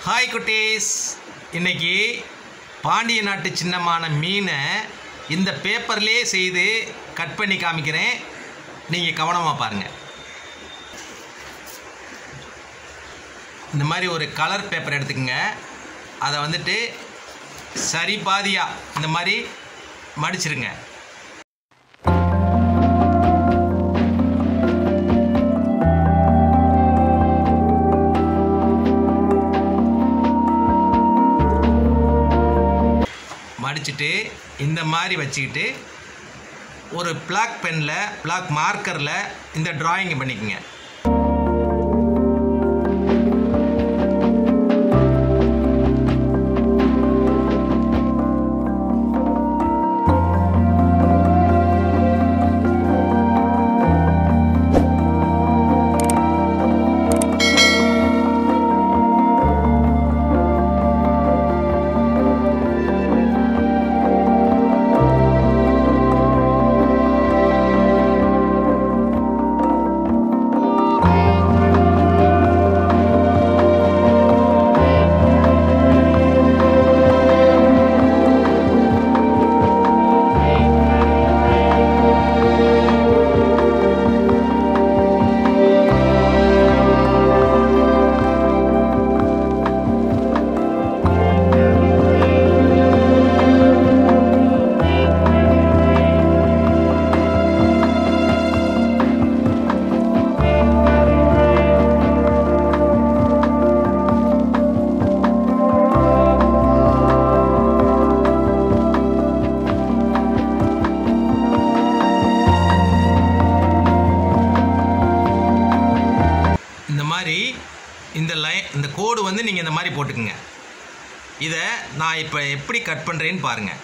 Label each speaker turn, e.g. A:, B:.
A: hi குட்டீஸ் இன்னைக்கு பாண்டிய நாட்டு சின்னமான மீனை இந்த பேப்பர்லேயே செய்து கட் பண்ணி காமிக்கிறேன் நீங்கள் கவனமாக பாருங்கள் இந்த மாதிரி ஒரு கலர் பேப்பர் எடுத்துக்கங்க அதை வந்துட்டு சரி பாதியாக இந்த மாதிரி மடிச்சிருங்க மடிச்சிட்டு இந்த மாதிரி வச்சுக்கிட்டு ஒரு பிளாக் பெனில் பிளாக் மார்க்கரில் இந்த டிராயிங் பண்ணிக்கோங்க இந்த மாதிரி இந்த லைன் இந்த கோடு வந்து நீங்கள் இந்த மாதிரி போட்டுக்குங்க இதை நான் இப்போ எப்படி கட் பண்ணுறேன்னு பாருங்கள்